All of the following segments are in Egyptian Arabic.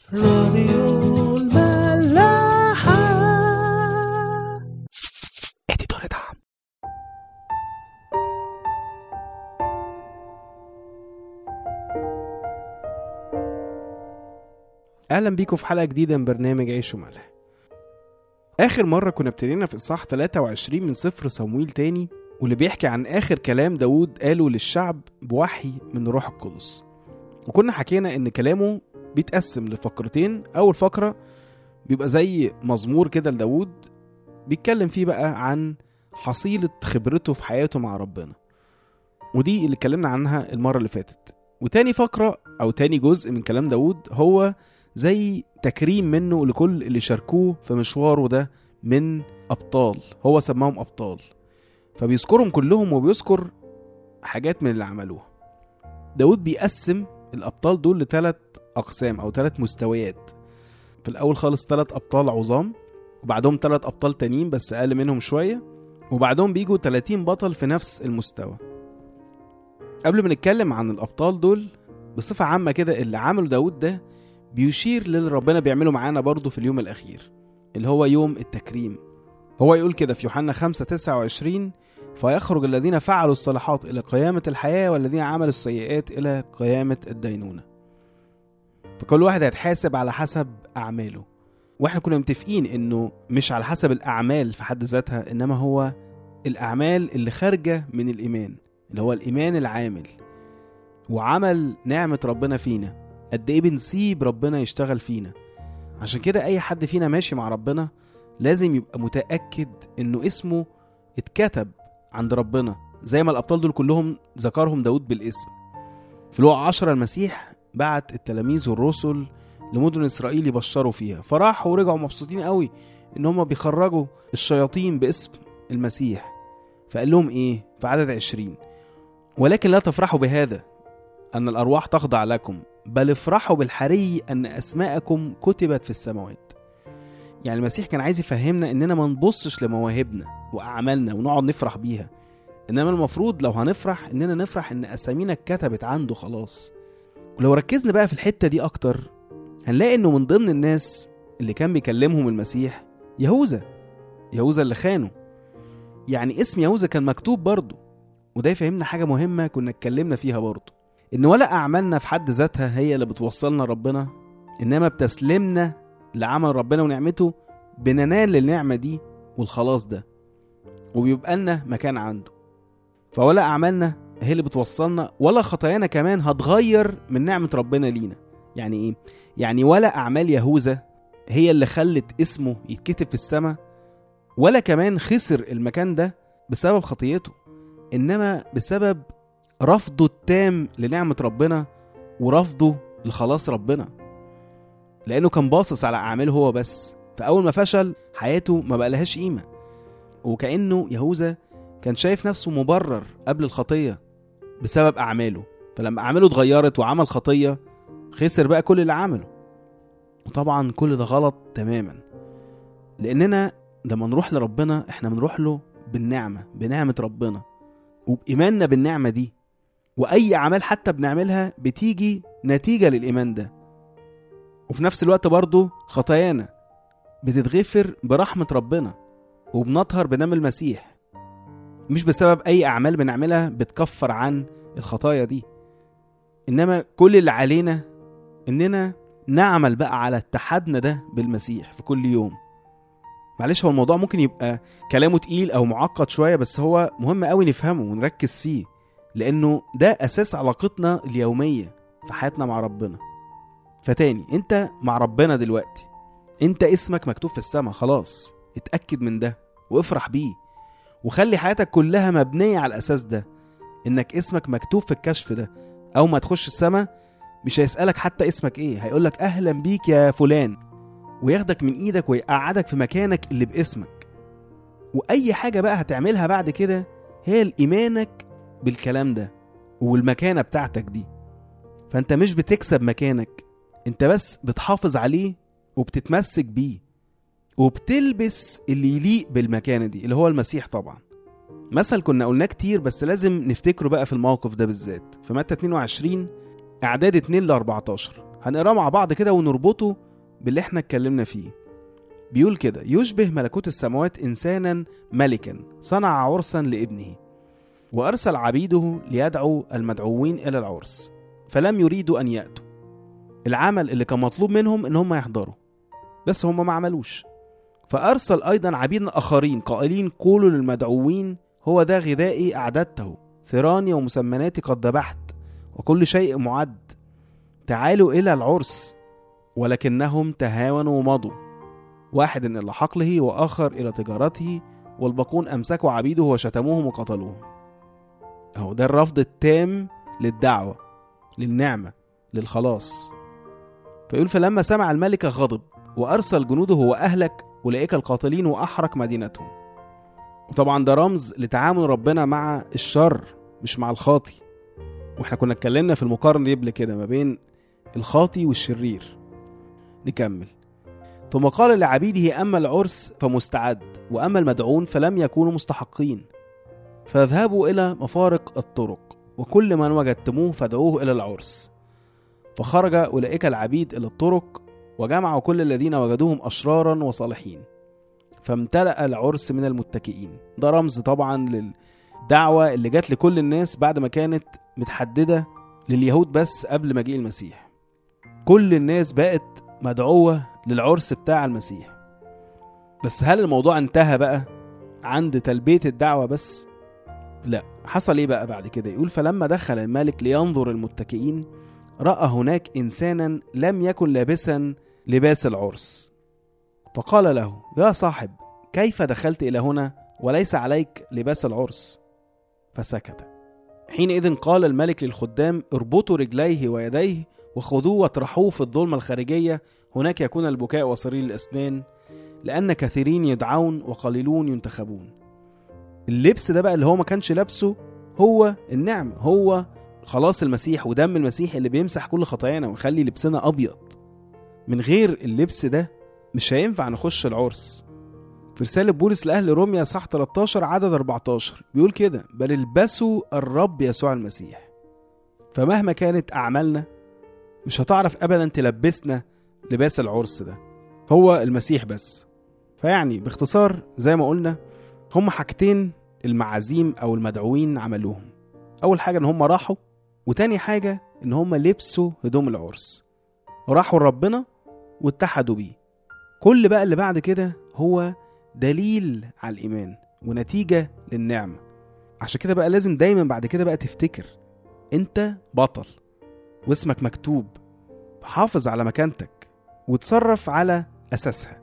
راديو الملاحة اديتور دعم اهلا بيكم في حلقة جديدة من برنامج عيش وملح اخر مرة كنا ابتدينا في اصحاح 23 من سفر صمويل تاني واللي بيحكي عن اخر كلام داود قاله للشعب بوحي من روح القدس وكنا حكينا ان كلامه بيتقسم لفقرتين اول فقرة بيبقى زي مزمور كده لداود بيتكلم فيه بقى عن حصيلة خبرته في حياته مع ربنا ودي اللي اتكلمنا عنها المرة اللي فاتت وتاني فقرة أو تاني جزء من كلام داود هو زي تكريم منه لكل اللي شاركوه في مشواره ده من أبطال هو سماهم أبطال فبيذكرهم كلهم وبيذكر حاجات من اللي عملوها داود بيقسم الأبطال دول لثلاث أقسام أو ثلاث مستويات في الأول خالص ثلاث أبطال عظام وبعدهم ثلاث أبطال تانيين بس أقل منهم شوية وبعدهم بيجوا 30 بطل في نفس المستوى قبل ما نتكلم عن الأبطال دول بصفة عامة كده اللي عمله داود ده بيشير للي ربنا بيعمله معانا برضه في اليوم الأخير اللي هو يوم التكريم هو يقول كده في يوحنا 5 29 فيخرج الذين فعلوا الصالحات إلى قيامة الحياة والذين عملوا السيئات إلى قيامة الدينونة فكل واحد هيتحاسب على حسب أعماله واحنا كنا متفقين انه مش على حسب الأعمال في حد ذاتها إنما هو الأعمال اللي خارجة من الإيمان اللي هو الإيمان العامل وعمل نعمة ربنا فينا قد إيه بنسيب ربنا يشتغل فينا عشان كده أي حد فينا ماشي مع ربنا لازم يبقى متأكد إنه اسمه اتكتب عند ربنا زي ما الأبطال دول كلهم ذكرهم داود بالاسم في لوقا 10 المسيح بعت التلاميذ والرسل لمدن إسرائيل يبشروا فيها فراحوا ورجعوا مبسوطين قوي إن هم بيخرجوا الشياطين باسم المسيح فقال لهم إيه في عدد عشرين ولكن لا تفرحوا بهذا أن الأرواح تخضع لكم بل افرحوا بالحري أن أسماءكم كتبت في السماوات يعني المسيح كان عايز يفهمنا إننا ما نبصش لمواهبنا وأعمالنا ونقعد نفرح بيها إنما المفروض لو هنفرح إننا نفرح إن أسامينا اتكتبت عنده خلاص ولو ركزنا بقى في الحتة دي أكتر هنلاقي إنه من ضمن الناس اللي كان بيكلمهم المسيح يهوذا يهوذا اللي خانه يعني اسم يهوذا كان مكتوب برضه وده يفهمنا حاجة مهمة كنا اتكلمنا فيها برضه إن ولا أعمالنا في حد ذاتها هي اللي بتوصلنا ربنا إنما بتسلمنا لعمل ربنا ونعمته بننال للنعمة دي والخلاص ده وبيبقى لنا مكان عنده فولا أعمالنا هي اللي بتوصلنا ولا خطايانا كمان هتغير من نعمة ربنا لينا يعني إيه؟ يعني ولا أعمال يهوذا هي اللي خلت اسمه يتكتب في السماء ولا كمان خسر المكان ده بسبب خطيته إنما بسبب رفضه التام لنعمة ربنا ورفضه لخلاص ربنا لأنه كان باصص على أعماله هو بس فأول ما فشل حياته ما بقى لهاش قيمة وكأنه يهوذا كان شايف نفسه مبرر قبل الخطية بسبب أعماله فلما أعماله اتغيرت وعمل خطية خسر بقى كل اللي عمله وطبعا كل ده غلط تماما لأننا لما نروح لربنا احنا بنروح له بالنعمة بنعمة ربنا وبإيماننا بالنعمة دي وأي أعمال حتى بنعملها بتيجي نتيجة للإيمان ده وفي نفس الوقت برضه خطايانا بتتغفر برحمة ربنا وبنطهر بدم المسيح مش بسبب أي أعمال بنعملها بتكفر عن الخطايا دي إنما كل اللي علينا إننا نعمل بقى على اتحادنا ده بالمسيح في كل يوم معلش هو الموضوع ممكن يبقى كلامه تقيل او معقد شويه بس هو مهم قوي نفهمه ونركز فيه لانه ده اساس علاقتنا اليوميه في حياتنا مع ربنا فتاني انت مع ربنا دلوقتي انت اسمك مكتوب في السماء خلاص اتاكد من ده وافرح بيه وخلي حياتك كلها مبنيه على الاساس ده انك اسمك مكتوب في الكشف ده اول ما تخش السماء مش هيسالك حتى اسمك ايه هيقولك اهلا بيك يا فلان وياخدك من ايدك ويقعدك في مكانك اللي باسمك واي حاجه بقى هتعملها بعد كده هي الايمانك بالكلام ده والمكانه بتاعتك دي فانت مش بتكسب مكانك انت بس بتحافظ عليه وبتتمسك بيه وبتلبس اللي يليق بالمكانه دي اللي هو المسيح طبعا مثل كنا قلناه كتير بس لازم نفتكره بقى في الموقف ده بالذات في متى 22 اعداد 2 ل 14 هنقراه مع بعض كده ونربطه باللي احنا اتكلمنا فيه بيقول كده يشبه ملكوت السماوات إنسانا ملكا صنع عرسا لابنه وأرسل عبيده ليدعوا المدعوين إلى العرس فلم يريدوا أن يأتوا العمل اللي كان مطلوب منهم إن هم يحضروا بس هم ما عملوش فأرسل أيضا عبيدا آخرين قائلين قولوا للمدعوين هو ده غذائي أعددته ثراني ومسمناتي قد ذبحت وكل شيء معد تعالوا إلى العرس ولكنهم تهاونوا ومضوا واحد إلى حقله وآخر إلى تجارته والباقون أمسكوا عبيده وشتموهم وقتلوهم أهو ده الرفض التام للدعوة للنعمة للخلاص فيقول فلما سمع الملك غضب وأرسل جنوده وأهلك أولئك القاتلين وأحرق مدينتهم وطبعا ده رمز لتعامل ربنا مع الشر مش مع الخاطي واحنا كنا اتكلمنا في المقارنة دي قبل كده ما بين الخاطي والشرير نكمل ثم قال لعبيده أما العرس فمستعد وأما المدعون فلم يكونوا مستحقين فاذهبوا إلى مفارق الطرق وكل من وجدتموه فادعوه إلى العرس فخرج أولئك العبيد إلى الطرق وجمعوا كل الذين وجدوهم أشرارا وصالحين فامتلأ العرس من المتكئين ده رمز طبعا للدعوة اللي جت لكل الناس بعد ما كانت متحددة لليهود بس قبل مجيء المسيح كل الناس بقت مدعوة للعرس بتاع المسيح بس هل الموضوع انتهى بقى عند تلبية الدعوة بس لا حصل ايه بقى بعد كده يقول فلما دخل الملك لينظر المتكئين رأى هناك إنسانا لم يكن لابسا لباس العرس فقال له يا صاحب كيف دخلت إلى هنا وليس عليك لباس العرس فسكت حينئذ قال الملك للخدام اربطوا رجليه ويديه وخذوه واطرحوه في الظلمة الخارجية هناك يكون البكاء وصرير الأسنان لأن كثيرين يدعون وقليلون ينتخبون اللبس ده بقى اللي هو ما كانش لابسه هو النعم هو خلاص المسيح ودم المسيح اللي بيمسح كل خطايانا ويخلي لبسنا أبيض من غير اللبس ده مش هينفع نخش العرس في رسالة بولس لأهل روميا صح 13 عدد 14 بيقول كده بل البسوا الرب يسوع المسيح فمهما كانت أعمالنا مش هتعرف أبدا تلبسنا لباس العرس ده هو المسيح بس فيعني باختصار زي ما قلنا هم حاجتين المعازيم أو المدعوين عملوهم أول حاجة إن هم راحوا وتاني حاجة إن هم لبسوا هدوم العرس راحوا لربنا واتحدوا بيه كل بقى اللي بعد كده هو دليل على الإيمان ونتيجة للنعمة عشان كده بقى لازم دايما بعد كده بقى تفتكر انت بطل واسمك مكتوب حافظ على مكانتك وتصرف على أساسها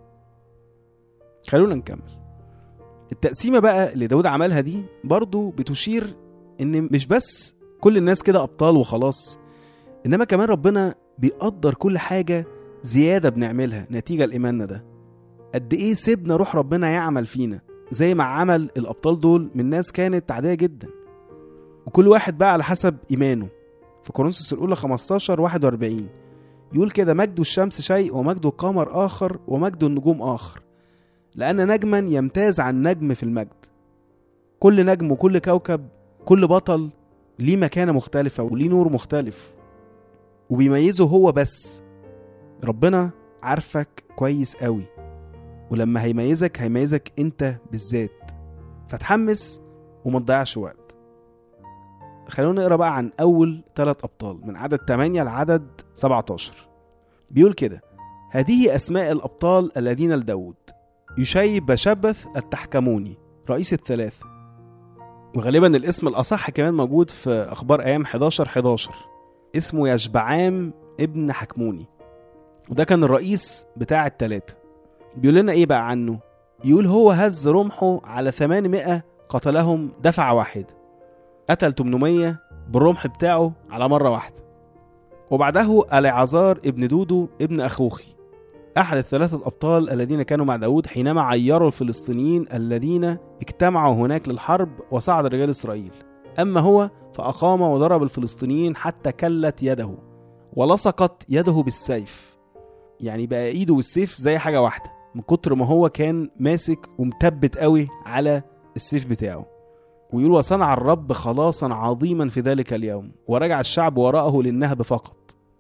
خلونا نكمل التقسيمة بقى اللي داود عملها دي برضو بتشير ان مش بس كل الناس كده أبطال وخلاص إنما كمان ربنا بيقدر كل حاجة زيادة بنعملها نتيجة لإيماننا ده قد إيه سيبنا روح ربنا يعمل فينا زي ما عمل الأبطال دول من ناس كانت عادية جدا وكل واحد بقى على حسب إيمانه في كورنثوس الأولى 15 41 يقول كده مجد الشمس شيء ومجد القمر آخر ومجد النجوم آخر لأن نجما يمتاز عن نجم في المجد كل نجم وكل كوكب كل بطل ليه مكانة مختلفة وليه نور مختلف وبيميزه هو بس ربنا عارفك كويس قوي ولما هيميزك هيميزك انت بالذات فتحمس وما تضيعش وقت خلونا نقرا بقى عن اول ثلاث ابطال من عدد 8 لعدد 17 بيقول كده هذه اسماء الابطال الذين لداود يشيب بشبث التحكموني رئيس الثلاثة وغالبا الاسم الأصح كمان موجود في أخبار أيام 11 11 اسمه يشبعام ابن حكموني وده كان الرئيس بتاع التلاتة بيقول لنا ايه بقى عنه يقول هو هز رمحه على 800 قتلهم دفعة واحد قتل 800 بالرمح بتاعه على مرة واحدة وبعده العزار ابن دودو ابن أخوخي أحد الثلاثة الأبطال الذين كانوا مع داود حينما عيروا الفلسطينيين الذين اجتمعوا هناك للحرب وصعد رجال إسرائيل أما هو فأقام وضرب الفلسطينيين حتى كلت يده ولصقت يده بالسيف يعني بقى ايده والسيف زي حاجة واحدة من كتر ما هو كان ماسك ومثبت قوي على السيف بتاعه ويقول وصنع الرب خلاصا عظيما في ذلك اليوم ورجع الشعب وراءه للنهب فقط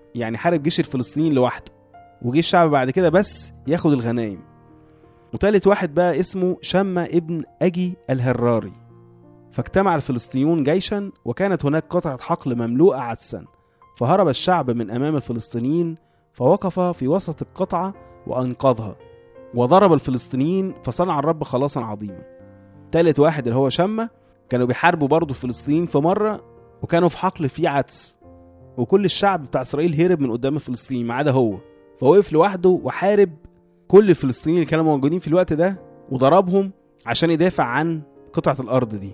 يعني حارب جيش الفلسطينيين لوحده وجيش الشعب بعد كده بس ياخد الغنايم وتالت واحد بقى اسمه شمة ابن أجي الهراري فاجتمع الفلسطينيون جيشا وكانت هناك قطعة حقل مملوءة عدسا فهرب الشعب من أمام الفلسطينيين فوقف في وسط القطعة وأنقذها وضرب الفلسطينيين فصنع الرب خلاصا عظيما تالت واحد اللي هو شمة كانوا بيحاربوا برضه الفلسطينيين في مرة وكانوا في حقل فيه عدس وكل الشعب بتاع إسرائيل هرب من قدام الفلسطينيين ما عدا هو فوقف لوحده وحارب كل الفلسطينيين اللي كانوا موجودين في الوقت ده وضربهم عشان يدافع عن قطعة الأرض دي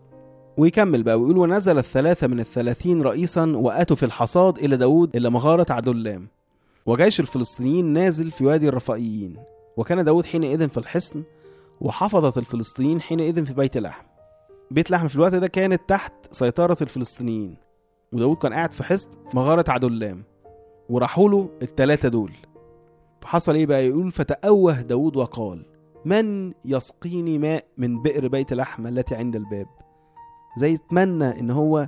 ويكمل بقى ويقول ونزل الثلاثة من الثلاثين رئيسا وأتوا في الحصاد إلى داود إلى مغارة عدلام وجيش الفلسطينيين نازل في وادي الرفائيين وكان داود حينئذ في الحصن وحفظت الفلسطينيين حينئذ في بيت لحم بيت لحم في الوقت ده كانت تحت سيطرة الفلسطينيين وداود كان قاعد في حصن في مغارة عدلام وراحوا له التلاتة دول فحصل ايه بقى يقول فتأوه داود وقال من يسقيني ماء من بئر بيت لحم التي عند الباب زي يتمنى ان هو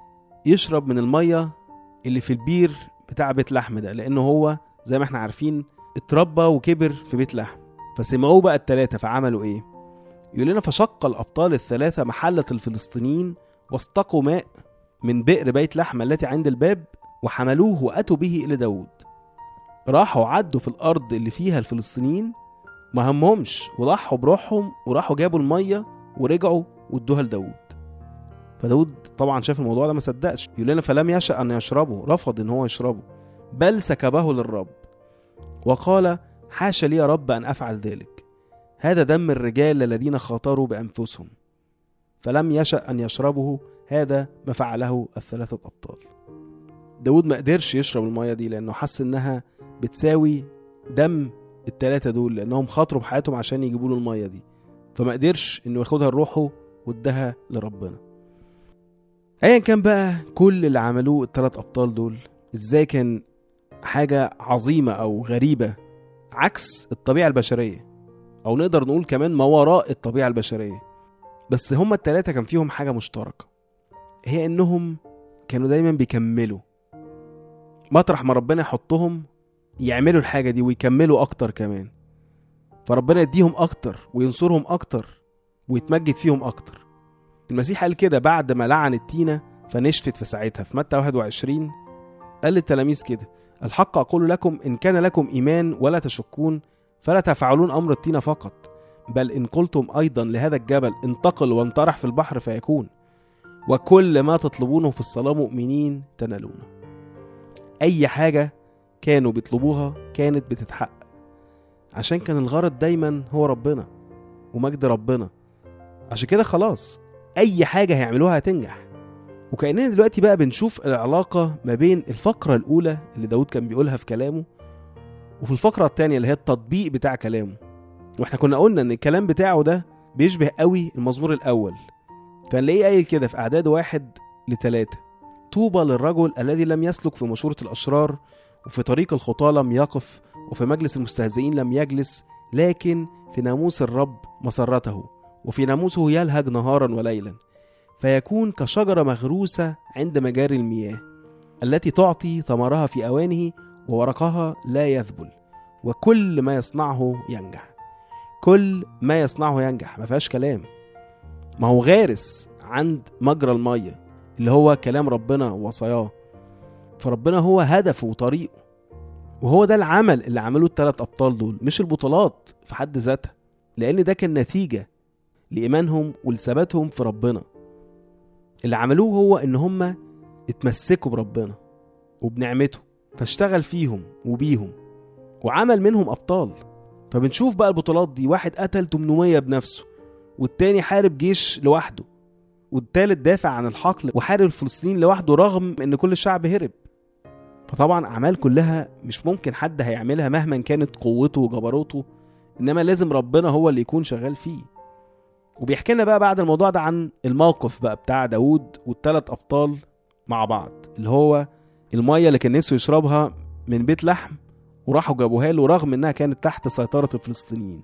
يشرب من المية اللي في البير بتاع بيت لحم ده لانه هو زي ما احنا عارفين اتربى وكبر في بيت لحم فسمعوه بقى التلاتة فعملوا ايه يقول لنا فشق الابطال الثلاثة محلة الفلسطينيين واستقوا ماء من بئر بيت لحم التي عند الباب وحملوه واتوا به الى داود راحوا عدوا في الارض اللي فيها الفلسطينيين ما همهمش وضحوا بروحهم وراحوا جابوا الميه ورجعوا وادوها لداود فداود طبعا شاف الموضوع ده ما صدقش يقول لنا فلم يشأ ان يشربه رفض ان هو يشربه بل سكبه للرب وقال حاشا لي يا رب ان افعل ذلك هذا دم الرجال الذين خاطروا بانفسهم فلم يشأ ان يشربه هذا ما فعله الثلاثه ابطال داود ما قدرش يشرب الميه دي لانه حس انها بتساوي دم التلاتة دول لانهم خاطروا بحياتهم عشان يجيبوا له الميه دي فما قدرش انه ياخدها لروحه واداها لربنا ايا كان بقى كل اللي عملوه التلات ابطال دول ازاي كان حاجه عظيمه او غريبه عكس الطبيعه البشريه او نقدر نقول كمان ما وراء الطبيعه البشريه بس هما التلاتة كان فيهم حاجه مشتركه هي انهم كانوا دايما بيكملوا مطرح ما ربنا يحطهم يعملوا الحاجة دي ويكملوا أكتر كمان فربنا يديهم أكتر وينصرهم أكتر ويتمجد فيهم أكتر المسيح قال كده بعد ما لعن التينة فنشفت في ساعتها في متى 21 قال للتلاميذ كده الحق أقول لكم إن كان لكم إيمان ولا تشكون فلا تفعلون أمر التينة فقط بل إن قلتم أيضا لهذا الجبل انتقل وانطرح في البحر فيكون وكل ما تطلبونه في الصلاة مؤمنين تنالونه أي حاجة كانوا بيطلبوها كانت بتتحقق عشان كان الغرض دايما هو ربنا ومجد ربنا عشان كده خلاص أي حاجة هيعملوها هتنجح وكأننا دلوقتي بقى بنشوف العلاقة ما بين الفقرة الأولى اللي داود كان بيقولها في كلامه وفي الفقرة التانية اللي هي التطبيق بتاع كلامه واحنا كنا قلنا ان الكلام بتاعه ده بيشبه قوي المزمور الأول فنلاقيه قايل كده في أعداد واحد لتلاتة طوبى للرجل الذي لم يسلك في مشورة الأشرار وفي طريق الخطاة لم يقف وفي مجلس المستهزئين لم يجلس لكن في ناموس الرب مسرته وفي ناموسه يلهج نهارا وليلا فيكون كشجرة مغروسة عند مجاري المياه التي تعطي ثمرها في أوانه وورقها لا يذبل وكل ما يصنعه ينجح كل ما يصنعه ينجح ما فيهاش كلام ما هو غارس عند مجرى المية اللي هو كلام ربنا ووصاياه فربنا هو هدفه وطريقه وهو ده العمل اللي عملوه الثلاث ابطال دول مش البطولات في حد ذاتها لان ده كان نتيجه لايمانهم ولثباتهم في ربنا اللي عملوه هو ان هم اتمسكوا بربنا وبنعمته فاشتغل فيهم وبيهم وعمل منهم ابطال فبنشوف بقى البطولات دي واحد قتل 800 بنفسه والتاني حارب جيش لوحده والتالت دافع عن الحقل وحارب الفلسطينيين لوحده رغم ان كل الشعب هرب فطبعا اعمال كلها مش ممكن حد هيعملها مهما كانت قوته وجبروته انما لازم ربنا هو اللي يكون شغال فيه وبيحكي لنا بقى بعد الموضوع ده عن الموقف بقى بتاع داوود والتلات ابطال مع بعض اللي هو المية اللي كان نفسه يشربها من بيت لحم وراحوا جابوها له رغم انها كانت تحت سيطرة الفلسطينيين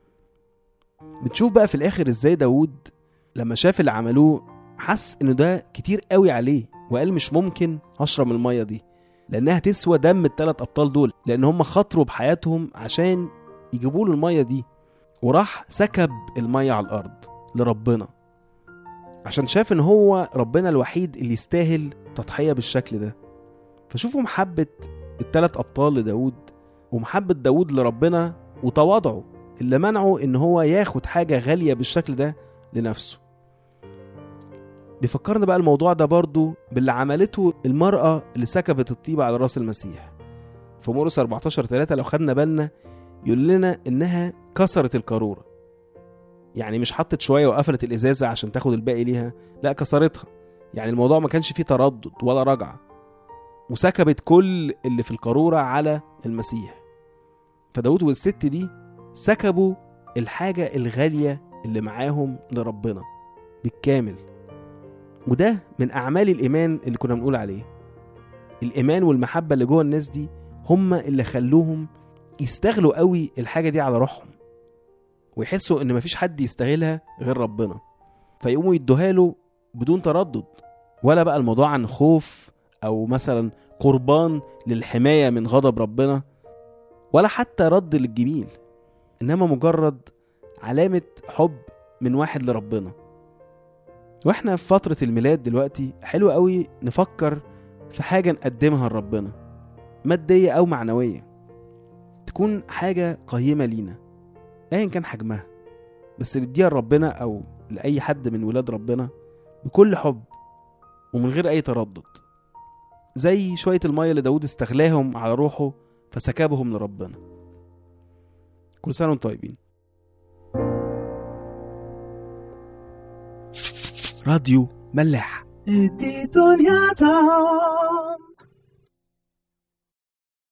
بتشوف بقى في الاخر ازاي داوود لما شاف اللي عملوه حس انه ده كتير قوي عليه وقال مش ممكن هشرب المية دي لانها تسوى دم الثلاث ابطال دول لان هم خاطروا بحياتهم عشان يجيبوا له الميه دي وراح سكب الميه على الارض لربنا عشان شاف ان هو ربنا الوحيد اللي يستاهل تضحيه بالشكل ده فشوفوا محبه الثلاث ابطال لداود ومحبه داود لربنا وتواضعه اللي منعه ان هو ياخد حاجه غاليه بالشكل ده لنفسه بيفكرنا بقى الموضوع ده برضو باللي عملته المرأة اللي سكبت الطيبة على راس المسيح في مرقس 14 3 لو خدنا بالنا يقول لنا انها كسرت القارورة يعني مش حطت شوية وقفلت الإزازة عشان تاخد الباقي ليها لا كسرتها يعني الموضوع ما كانش فيه تردد ولا رجعة وسكبت كل اللي في القارورة على المسيح فداود والست دي سكبوا الحاجة الغالية اللي معاهم لربنا بالكامل وده من أعمال الإيمان اللي كنا بنقول عليه الإيمان والمحبة اللي جوه الناس دي هم اللي خلوهم يستغلوا قوي الحاجة دي على روحهم ويحسوا إن مفيش حد يستاهلها غير ربنا فيقوموا يدوها له بدون تردد ولا بقى الموضوع عن خوف أو مثلا قربان للحماية من غضب ربنا ولا حتى رد للجميل إنما مجرد علامة حب من واحد لربنا واحنا في فترة الميلاد دلوقتي حلو قوي نفكر في حاجة نقدمها لربنا مادية أو معنوية تكون حاجة قيمة لينا أيا كان حجمها بس نديها لربنا أو لأي حد من ولاد ربنا بكل حب ومن غير أي تردد زي شوية المية اللي داود استغلاهم على روحه فسكبهم لربنا كل سنة وانتم طيبين راديو ملاح دي دنيا تعم